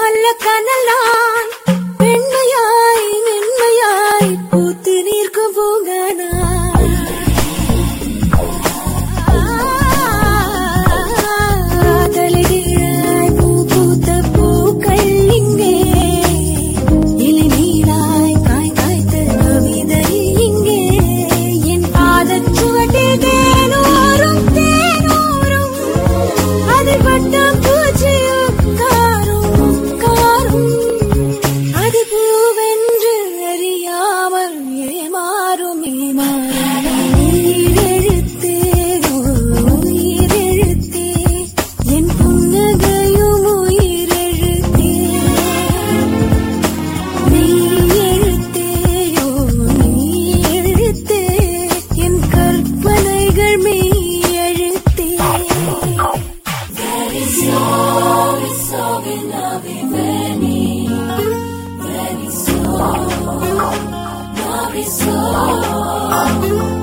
அல்ல கனலாய் பெண்மையாய் மென்மையாய் பூத்து நிற்கும் பூங்கனாய் காதலிடாய் பூ பூத்த பூக்கள் இங்கே இளநீராய் காய் காய்த்த கவிதை இங்கே என் பாதச் சுவட்டில் தேனூரும் தேனூரும் அதில் பட்ட பூச்சியும் காரும் காரும் அது பூவென்று அறியாமல் ஏமாறும் ஏமாறும் உயிரெழுத்தே உயிரெழுத்தே என் புன்னகையும் உயிரெழுத்தே நீ எழுத்தேயோ நீ எழுத்தே என் கற்பனைகள் மெய் எழுத்தே Very sorry, sorry, lovey, very, very sorry, lovey, sorry.